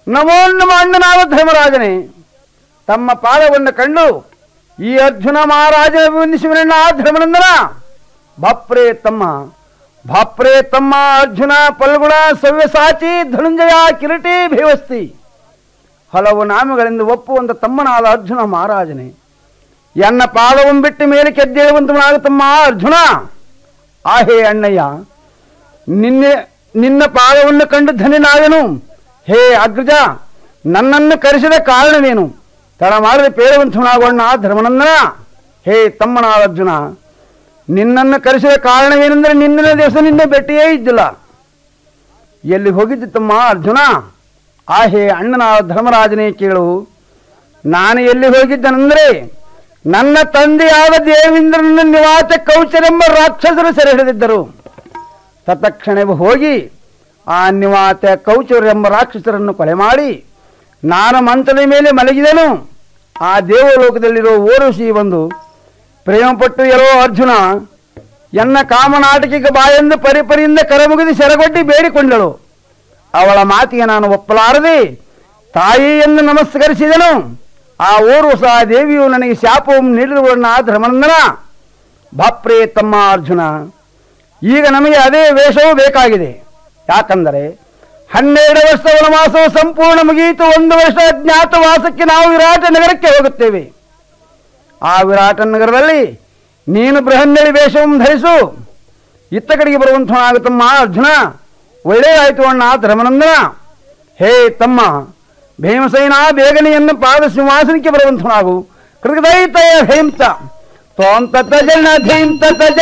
ನಮೋ ನಮ ಅಣ್ಣನಾದ ಧರ್ಮರಾಜನೇ ತಮ್ಮ ಪಾದವನ್ನು ಕಂಡು ಈ ಅರ್ಜುನ ಮಹಾರಾಜನ ವಂದಿಸುವನಣ್ಣ ಧರ್ಮನಂದನ ಬಾಪ್ರೇ ತಮ್ಮ ಬಾಪ್ರೇ ತಮ್ಮ ಅರ್ಜುನ ಪಲ್ಗುಣ ಸವ್ಯಸಾಚಿ ಧನುಂಜಯ ಕಿರೀಟಿ ಭೇವಸ್ತಿ ಹಲವು ನಾಮಗಳಿಂದ ಒಪ್ಪುವಂತ ತಮ್ಮನಾದ ಅರ್ಜುನ ಮಹಾರಾಜನೇ ಎನ್ನ ಪಾದವನ್ನು ಬಿಟ್ಟು ಮೇಲೆ ಕೆದ್ದೇಳುವಂತವನಾಗ ತಮ್ಮ ಅರ್ಜುನ ಆಹೇ ಅಣ್ಣಯ್ಯ ನಿನ್ನೆ ನಿನ್ನ ಪಾದವನ್ನು ಕಂಡು ಧನ್ಯನಾದನು ಹೇ ಅಗ್ರಜ ನನ್ನನ್ನು ಕರೆಸಿದ ಕಾರಣವೇನು ತಡ ಮಾಡದೆ ಪೇರುವಂತವನಾಗೋಣ ಧರ್ಮನಂದನ ಹೇ ತಮ್ಮನಾದ ಅರ್ಜುನ ನಿನ್ನನ್ನು ಕರೆಸಿದ ಕಾರಣವೇನೆಂದರೆ ನಿನ್ನಿನ ದಿವಸ ನಿನ್ನೆ ಭೇಟಿಯೇ ಇದ್ದಿಲ್ಲ ಎಲ್ಲಿ ಹೋಗಿದ್ದು ತಮ್ಮ ಅರ್ಜುನ ಆ ಹೇ ಅಣ್ಣನಾದ ಧರ್ಮರಾಜನೇ ಕೇಳು ನಾನು ಎಲ್ಲಿ ಹೋಗಿದ್ದನೆಂದರೆ ನನ್ನ ತಂದೆಯಾದ ದೇವೇಂದ್ರನ ನಿವಾಸ ಕೌಚರೆಂಬ ರಾಕ್ಷಸರು ಸೆರೆ ಹಿಡಿದಿದ್ದರು ತತ್ಕ್ಷಣವೇ ಹೋಗಿ ಆ ನಿವಾತ ಕೌಚರೆಂಬ ರಾಕ್ಷಸರನ್ನು ಕೊಲೆ ಮಾಡಿ ನಾನು ಮಂಚದ ಮೇಲೆ ಮಲಗಿದನು ಆ ದೇವಲೋಕದಲ್ಲಿರೋ ಓರುಷಿ ಬಂದು ಪ್ರೇಮಪಟ್ಟು ಎಲ್ಲೋ ಅರ್ಜುನ ಎನ್ನ ಕಾಮನಾಟಕಿಗೆ ಬಾಯೆಂದು ಪರಿಪರಿಯಿಂದ ಕರಮುಗಿದು ಸೆರಗೊಡ್ಡಿ ಬೇಡಿಕೊಂಡಳು ಅವಳ ಮಾತಿಗೆ ನಾನು ಒಪ್ಪಲಾರದೆ ತಾಯಿ ಎಂದು ನಮಸ್ಕರಿಸಿದನು ಆ ಓರ್ವಸ ದೇವಿಯು ನನಗೆ ಶಾಪವನ್ನು ನೀಡಿರುವನ್ನ ಧರ್ಮನಂದನ ಬಾಪ್ರೇ ತಮ್ಮ ಅರ್ಜುನ ಈಗ ನಮಗೆ ಅದೇ ವೇಷವೂ ಬೇಕಾಗಿದೆ ಯಾಕಂದರೆ ಹನ್ನೆರಡು ವರ್ಷ ವನವಾಸವು ಸಂಪೂರ್ಣ ಮುಗಿಯಿತು ಒಂದು ವರ್ಷ ಅಜ್ಞಾತವಾಸಕ್ಕೆ ನಾವು ವಿರಾಟ ನಗರಕ್ಕೆ ಹೋಗುತ್ತೇವೆ ಆ ವಿರಾಟ ನಗರದಲ್ಲಿ ನೀನು ಬೃಹನ್ನಳಿ ವೇಷವನ್ನು ಧರಿಸು ಇತ್ತ ಕಡೆಗೆ ಬರುವಂತನಾಗುತ್ತಮ್ಮ ಅರ್ಜುನ ಒಳ್ಳೆಯದಾಯಿತು ಅಣ್ಣ ಧರ್ಮನಂದನ ಹೇ ತಮ್ಮ ಭೀಮಸೇನ ಬೇಗನೆಯನ್ನು ಪಾದ ಸಿಂಹಾಸನಕ್ಕೆ ಬರುವಂತನಾಗು ಕೃಗದೈತಯ ಹೇಂತ ತ್ವಾಂ ತತ ಜನ ಧೀಂ ತತ